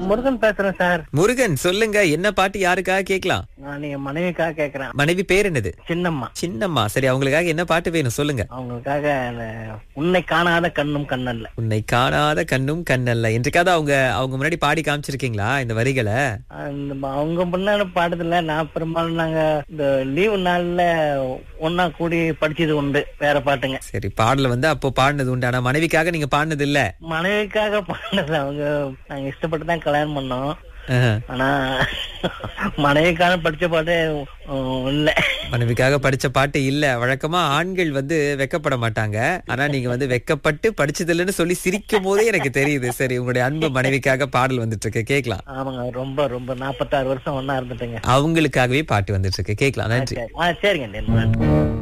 முருகன் பேசுறேன் சார் முருகன் சொல்லுங்க என்ன பாட்டு யாருக்காக கேட்கலாம் நான் என் மனைவிக்காக கேக்குறேன் மனைவி பேர் என்னது சின்னம்மா சின்னம்மா சரி அவங்களுக்காக என்ன பாட்டு வேணும் சொல்லுங்க அவங்களுக்காக அந்த உன்னை காணாத கண்ணும் கண்ணல்ல உன்னை காணாத கண்ணும் கண்ணல்ல என்றைக்காவது அவங்க அவங்க முன்னாடி பாடி காமிச்சிருக்கீங்களா இந்த வரிகளை அந்த ம- அவங்க முன்னாடி பாடுதில்ல நான் பெரும்பாலும் நாங்க இந்த லீவு நாள்ல ஒன்னா கூடி படிச்சது உண்டு வேற பாட்டுங்க சரி பாடல வந்து அப்போ பாடினது உண்டு ஆனா மனைவிக்காக நீங்க பாடினது இல்ல மனைவிக்காக பாடினது அவங்க நாங்க இஷ்டப்பட்டு தான் கல்யாணம் பண்ணோம் ஆஹா. ஆனா மனைவிக்காக படிச்ச பாட்டு உம், இல்ல மனைவிக்காக படிச்ச பாட்டு இல்ல வழக்கமா ஆண்கள் வந்து வெக்கப்பட மாட்டாங்க ஆனா நீங்க வந்து வெக்கப்பட்டு படிச்சது இல்லைன்னு சொல்லி சிரிக்கும் போதே எனக்கு தெரியுது சரி உங்களுடைய அன்பு மனைவிக்காக பாடல் வந்துட்டு இருக்கு கேட்கலாம் ஆமாங்க ரொம்ப ரொம்ப நாற்பத்தாறு வருஷம் ஒன்னா இருந்துட்டுங்க அவங்களுக்காகவே பாட்டு வந்துட்டு இருக்கு கேட்கலாம் நன்றி ஆ சரிங்க நன்றி